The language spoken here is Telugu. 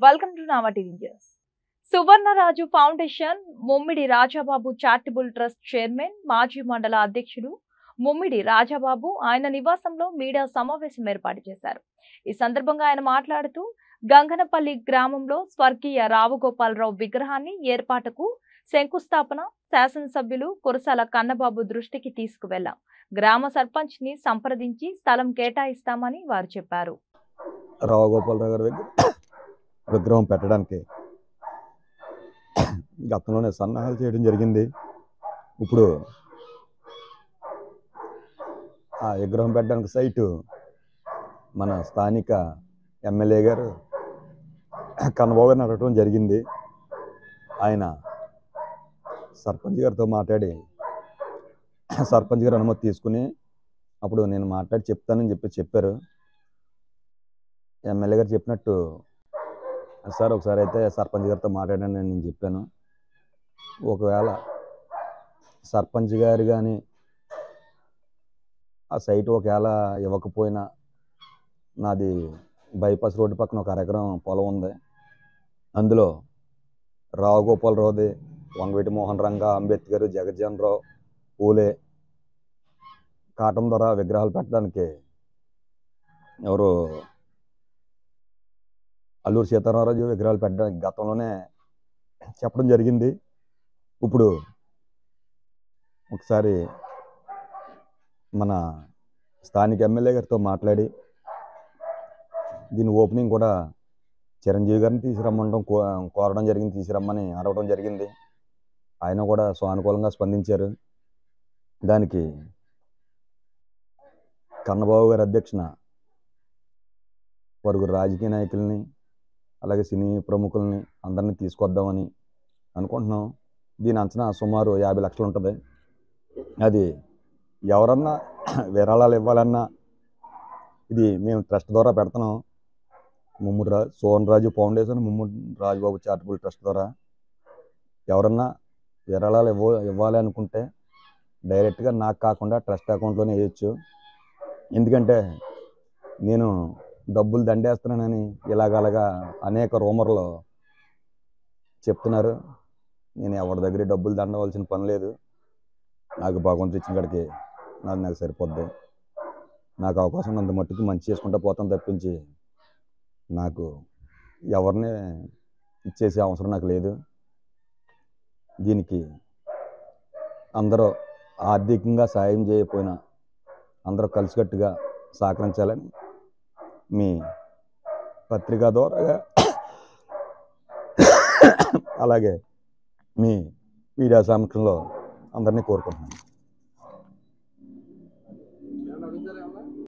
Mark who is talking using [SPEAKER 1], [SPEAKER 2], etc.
[SPEAKER 1] welcome to Nava TV news Suvarnaraju foundation Mummidi Rajababu charitable trust chairman మాజీ మండల అధ్యక్షుడు ముమ్మిడి రాజాబాబు ఆయన నివాసంలో మీడియా సమావేశం ఏర్పాటు చేశారు ఈ సందర్భంగా ఆయన మాట్లాడుతూ గంగనపల్లి గ్రామంలో స్వర్గీయ రావుగోపాలరావు విగ్రహాన్ని ఏర్పాటుకు శంకుస్థాపన శాసనసభ్యులు కురసాల కన్నబాబు దృష్టికి తీసుకువెళ్లాం గ్రామ సర్పంచ్ ని సంప్రదించి స్థలం కేటాయిస్తామని వారు చెప్పారు
[SPEAKER 2] రావుగోపాలరావు గారి దగ్గర విగ్రహం పెట్టడానికి గతంలోనే సన్నాహాలు చేయడం జరిగింది ఇప్పుడు ఆ విగ్రహం పెట్టడానికి సైటు మన స్థానిక ఎమ్మెల్యే గారు కన్నబాబు గారిని అడగటం జరిగింది ఆయన సర్పంచ్ గారితో మాట్లాడి సర్పంచ్ గారు అనుమతి తీసుకుని అప్పుడు నేను మాట్లాడి చెప్తానని చెప్పి చెప్పారు ఎమ్మెల్యే గారు చెప్పినట్టు సార్ ఒకసారి అయితే సర్పంచ్ గారితో మాట్లాడాను నేను చెప్పాను ఒకవేళ సర్పంచ్ గారు కానీ ఆ సైట్ ఒకవేళ ఇవ్వకపోయినా నాది బైపాస్ రోడ్డు పక్కన ఒక అరెకరం పొలం ఉంది అందులో రావుగోపాలరావుది వంగవీటి మోహన్ రంగ అంబేద్కర్ జగజ్జన్ రావు పూలే కాటం ద్వారా విగ్రహాలు పెట్టడానికి ఎవరు అల్లూరు సీతారామరాజు విగ్రహాలు పెట్టడానికి గతంలోనే చెప్పడం జరిగింది ఇప్పుడు ఒకసారి మన స్థానిక ఎమ్మెల్యే గారితో మాట్లాడి దీని ఓపెనింగ్ కూడా చిరంజీవి గారిని తీసుకురమ్మడం కో కోరడం జరిగింది తీసుకురమ్మని అడగడం జరిగింది ఆయన కూడా సానుకూలంగా స్పందించారు దానికి కన్నబాబు గారి అధ్యక్షన పరుగురు రాజకీయ నాయకుల్ని అలాగే సినీ ప్రముఖుల్ని అందరినీ తీసుకొద్దామని అనుకుంటున్నాం దీని అంచనా సుమారు యాభై లక్షలు ఉంటుంది అది ఎవరన్నా విరాళాలు ఇవ్వాలన్నా ఇది మేము ట్రస్ట్ ద్వారా పెడుతున్నాం ముమ్ముడు రా సోన్ Raju foundation Mummidi Rajababu charitable trust ద్వారా ఎవరన్నా విరాళాలు ఇవ్వ ఇవ్వాలి అనుకుంటే డైరెక్ట్గా నాకు కాకుండా ట్రస్ట్ అకౌంట్లోనే వేయచ్చు ఎందుకంటే నేను డబ్బులు దండేస్తున్నానని ఇలాగలగా అనేక రూమర్లు చెప్తున్నారు నేను ఎవరి దగ్గర డబ్బులు దండవలసిన పని లేదు నాకు భగవంతుడు ఇచ్చిన కాడికి నాది నాకు సరిపోద్ది నాకు అవకాశం ఉన్నంత మట్టుకు మంచి చేసుకుంటూ పోతాను తప్పించి నాకు ఎవరిని ఇచ్చేసే అవసరం నాకు లేదు దీనికి అందరూ ఆర్థికంగా సాయం చేయకపోయినా అందరూ కలిసికట్టుగా సహకరించాలని మీ పత్రిక ద్వారా అలాగే మీ మీడియా సమక్షంలో అందరినీ కోరుకుంటున్నాను